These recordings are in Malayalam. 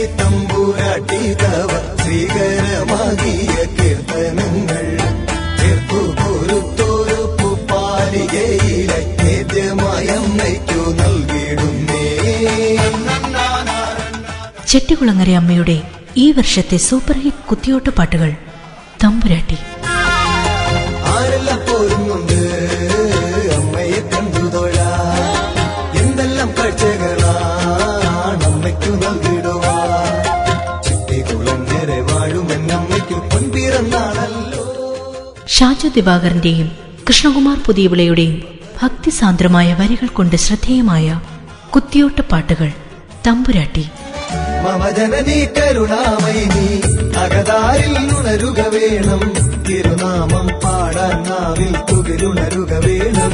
തമ്പുരാട്ടി തവ ശ്രീകരമാകിയ കീർത്തനങ്ങൾ തീർപ്പു പൊരുത്തൊരുപ്പു പാലികയിലെ നേദ്യമായ അമ്മയ്ക്കു നൽകിയിടുന്നേ ചെട്ടികുളങ്ങര അമ്മയുടെ ഈ വർഷത്തെ സൂപ്പർ ഹിറ്റ് കുത്തിയോട്ട് പാട്ടുകൾ തമ്പുരാട്ടി ആരെല്ലാം പോരുന്നുണ്ട് അമ്മയെ കണ്ടു തൊഴ എന്തെല്ലാം കാഴ്ചകളാണ് അമ്മയ്ക്കു നൽകിടുവാ ചുറ്റികുളങ്ങരെ വാഴുമെന്നമ്മയ്ക്കു പൊൻപിറന്നാണല്ലോ ഷാജു ദിവാകരന്റെയും കൃഷ്ണകുമാർ പുതിയവിളയുടെയും ഭക്തിസാന്ദ്രമായ വരികൾ കൊണ്ട് ശ്രദ്ധേയമായ കുത്തിയോട്ട പാട്ടുകൾ തമ്പുരാട്ടി മമ ജനനീ കരുണാമയി നീ അകതാരിൽ ഉണരുക വേണം തിരുനാമം പാടാൻ നാവിൽ തുകിലുണരുക വേണം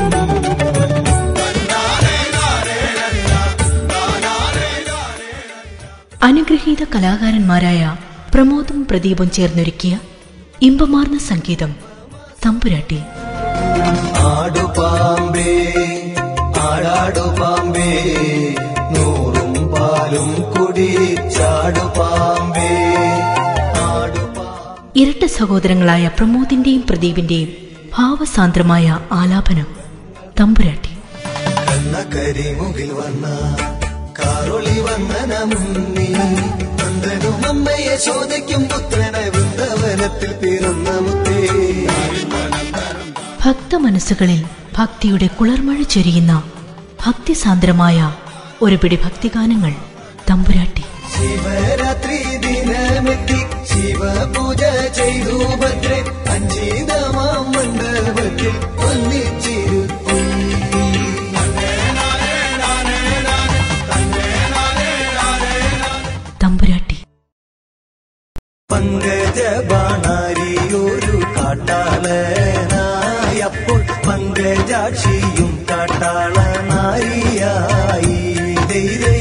അനുഗ്രഹീത കലാകാരന്മാരായ പ്രമോദും പ്രദീപും ചേർന്നൊരുക്കിയ ഇമ്പമാർന്ന സംഗീതം തമ്പുരാട്ടി ആടു പാമ്പേ ആടാടു പാമ്പേ നൂറും പാലും കുടിച്ചാടു പാമ്പേ ആടു പാമ്പേ ഇരട്ട സഹോദരങ്ങളായ പ്രമോദിന്റെയും പ്രദീപിന്റെയും ഭാവസാന്ദ്രമായ ആലാപനം തമ്പുരാട്ടി കണ്ണ കരിമുകിൽ വന്ന കാറൊളി വന്ന മുന്നി നന്ദനും അമ്മയെ ചോദിക്കും പുത്രനെ വൃന്ദവനത്തിൽ പിറന്ന മുത്തേ ഭക്തമനസ്സുകളിൽ ഭക്തിയുടെ കുളിർമഴ ചൊരിയുന്ന ഭക്തിസാന്ദ്രമായ ഒരു പിടി ഭക്തിഗാനങ്ങൾ തമ്പുരാട്ടി ശിവരാത്രി ദിനമെത്തി ശിവപൂജ ചെയ്തു ഭദ്രൻ അഞ്ചീതമാം മണ്ഡപത്തിൽ ഒന്നിച്ചിരുത്തി തമ്പുരാട്ടി പങ്കജ ബാണാരിയൊരു കാട്ടാളനായപ്പോൾ പങ്കജാക്ഷിയും കാട്ടാളനാരിയായി ദൈതൈ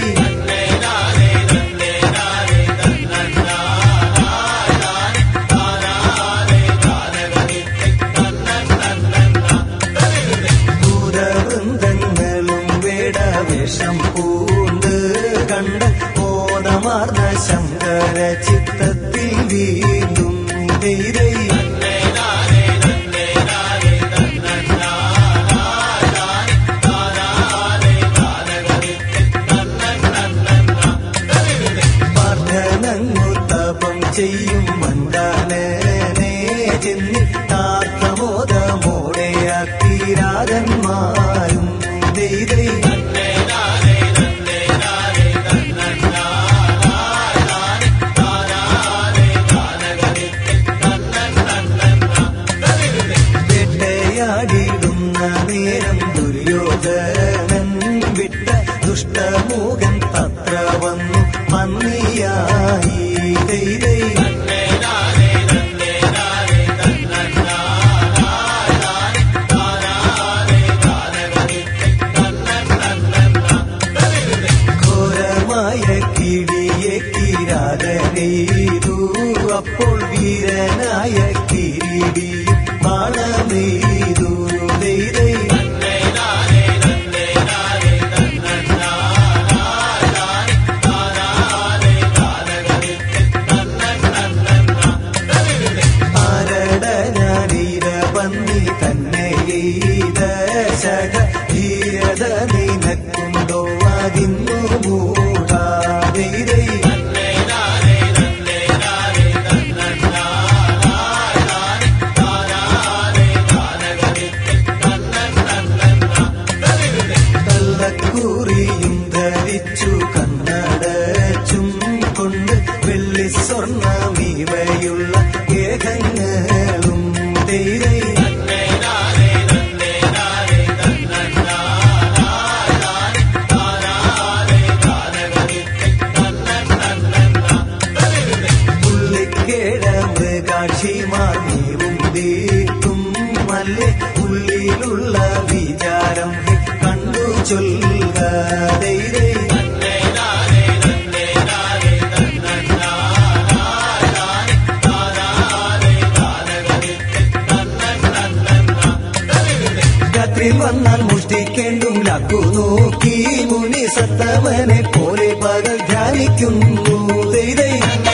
ഭൂതവൃന്ദങ്ങളും വേടവേഷം പൂണ്ട് കണ്ട് ഓണമാർന്ന ശങ്കര ചിത്തത്തിൽ വീണ്ടും ധൈരൈ പാഠനങ്ങുത്തപം ചെയ്യും മണ്ഡലനെ ചെന്നി താർത്തമോദമോടെ അക്കിരാജന്മാരും ധൈരൈ വേട്ടയാടിടുന്ന നേരം ദുര്യോധനൻ വിട്ട ദുഷ്ടമൂകൻ തത്ര വന്നു പന്നിയായി ദൈതൈ ഘോരമായ കിടിയെ കിരാതനെയ്തു അപ്പോൾ വീരനായ കിരീടി ബാണമെയ്തു ദൈതൈ ആരടനാരീര പന്നി തന്നെ എയ്ത ശക ധീരത നിനക്കുണ്ടോ അതിന്നു മൂടാതൈരൈ കള്ളക്കൂറിയും ധരിച്ചു കണ്ണടച്ചും കൊണ്ട് വെള്ളി സ്വർണ്ണമിവയുള്ള ഏകങ്ങളും ധൈരൈ പുള്ളിക്കേട മൃഗാക്ഷിമാർ നീവും ദീക്കും മല്ലെ ഉള്ളിലുള്ള വിചാരം കണ്ടു ചൊല്ലുക ധൈരൈ രാത്രിയിൽ വന്നാൽ മോഷ്ടിക്കേണ്ടും കാക്കു നോക്കി മുനി സത്തമനെ പോലെ പകൽ ധ്യാനിക്കുന്നു ദൈതൈ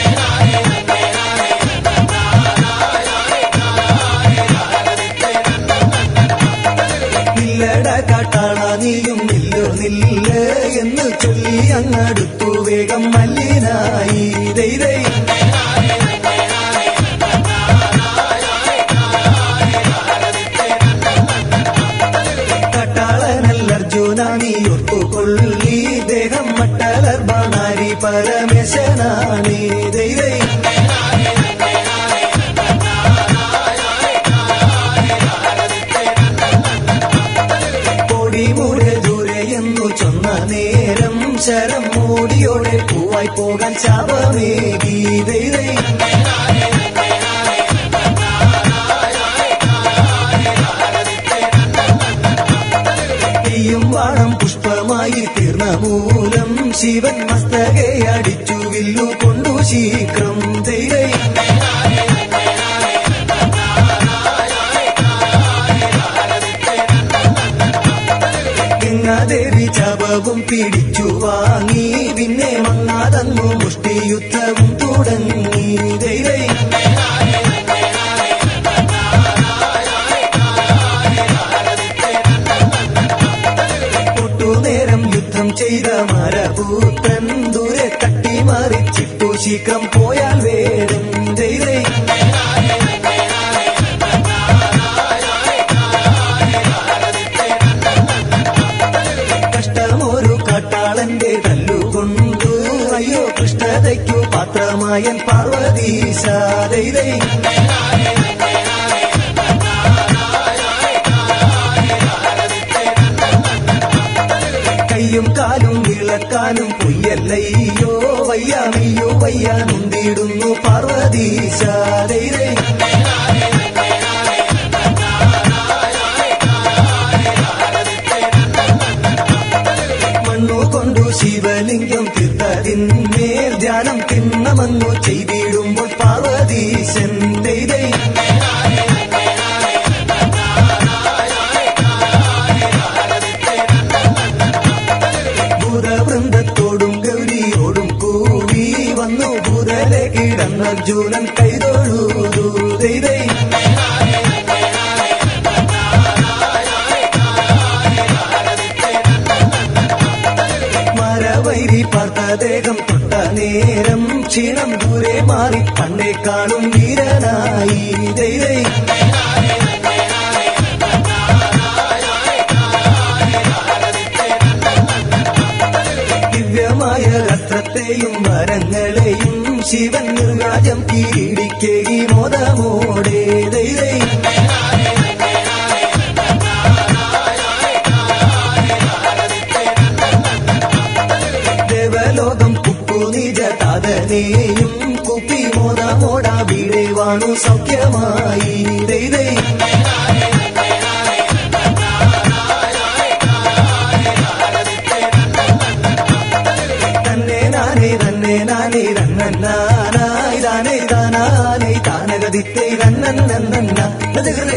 നില്ലട കാട്ടാള നീയും നില്ലോ നില്ല എന്ന് ചൊല്ലി അങ്ങടുത്തു വേഗം മല്ലിനായി ദൈതൈ കട്ടാളനല്ലർജുന നീ ഒത്തുകൊള്ളി ദേഹം മട്ടലർ ബാണാരി പരമേശനാണി ദൈതൈ പൊടി മൂടെ ദൂരെ എന്നു ചൊന്ന നേരം ശരം മൂടിയോടെ പൂവായി പോകാൻ ശാപമേകി ദൈതൈ തീയും വാണം പുഷ്പമായി തീർന്ന മൂലം ശിവൻ മസ്തകെ അടിച്ചു വില്ലു കൊണ്ടു ശീഘ്രം ദൈവൈ ഗംഗാദേവി ചപവും പിടിച്ചു വാങ്ങി പിന്നെ മങ്ങാതങ്ങു മുഷ്ടിയുദ്ധവും തുടങ്ങി ദൈവൈ ഒട്ടുനേരം യുദ്ധം ചെയ്ത മരപൂത്രൻ ദൂരെ തട്ടി മറിച്ചിട്ടു ശീഘ്രം പോയാൽ വേദം ദൈവൈ കഷ്ടമൊരു കാട്ടാളന്റെ തല്ലുകൊണ്ടു അയ്യോ കൃഷ്ണതയ്ക്കു പാത്രമായൻ പാർവതീശ ദൈവൈ കയ്യും കാലും വിളക്കാനും പൊയ്യല്ലയ്യോ വയ്യാമയ്യോ വയ്യാനുണ്ടിടുന്നു പാർവതീശ ദൈവൈ മണ്ണു കൊണ്ടു ശിവലിംഗം തീർത്തതിന്മേൽ ധ്യാനം തിന്നമങ്ങു ചെയ്തിടുമ്പോൾ പാർവതീശൻ ദൈവൈ ഭൂതവൃന്ദത്തോടും ഗൗരിയോടും കൂടി വന്നു ഭൂതലെ കിടന്ന അർജുനൻ കൈതൊഴുതു ദൈവൈ മരവൈരി പാർത്ത ദേഹം തൊട്ട നേരം ക്ഷീണം ദൂരെ മാറി പണ്ടേ കാണും വീരനായി ദൈവൈ ദിവ്യമായ അസ്ത്രത്തെയും വരങ്ങളെയും ശിവൻ നിർവാജം കീടിക്കേകി മോദമോടെ ദൈവൈ ദേവലോകം കുക്കു നിജ താതനെയും കുപ്പി മോദമോട വീടെ വാണു സൗഖ്യമായി ദൈവൈ തന്നെ നാനേ തന്നെ നാനേ തന്നന്നാനായി താനേ താനാനേ താനഗതിത്തേ തന്നന്നന്ന നജകൃതേ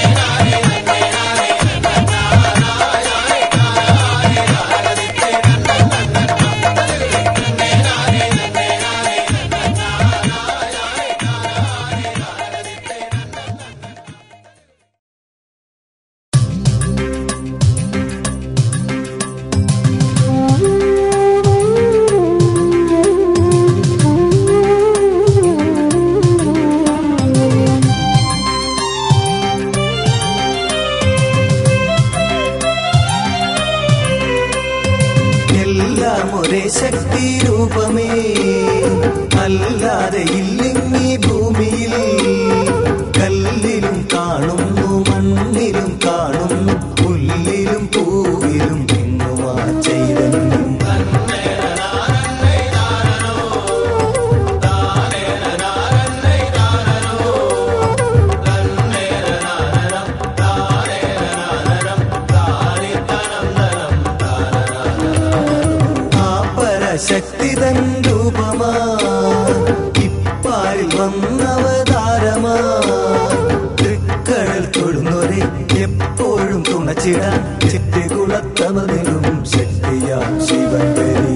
എല്ലാം ഒരേ ശക്തി രൂപമേ അല്ലാതെ ഇല്ലിങ്ങി ഭൂമിയിൽ കല്ലിലും കാണുന്നു മണ്ണിലും കാണുന്നു പുല്ലിലും പൂവിലും എങ്ങുമാ ചൈതന്യം ആ പരശക്തി തൻ രൂപമാ ഇപ്പാരിൽ വന്നവതാരമാ തൃക്കടൽ തൊടുന്നൊരെ എപ്പോഴും തുണ അണച്ചിടാൻ ചിറ്റുകുളത്തമതിലും ശക്തിയാം ശിവങ്കരി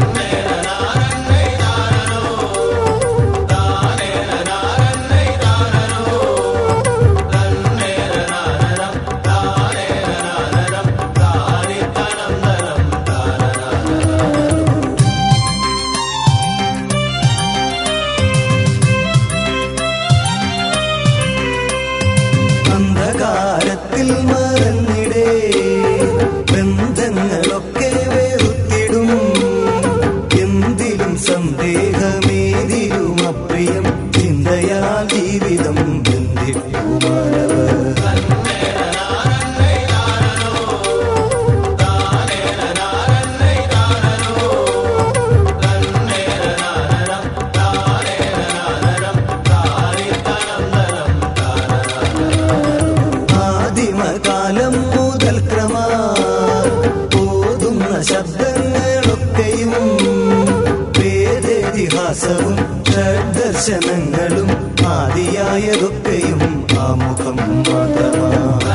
അന്ധകാരത്തിൽ മറന്നിടേ ബന്ധങ്ങളൊക്കെ വേറുത്തിടും എന്തിലും സന്ദേഹമേതിലും അപ്രിയം ചിന്തയാ ജീവിതം ബന്ധിക്കുമാനവർ ആദിമകാലം മുതൽ ക്രമാ ഓതുന്ന ശബ്ദങ്ങളൊക്കെയും വേദേതിഹാസവും ഷഡ്ദർശനങ്ങളും ആദിയായതൊക്കെയും ആമുഖം മാത്രമാ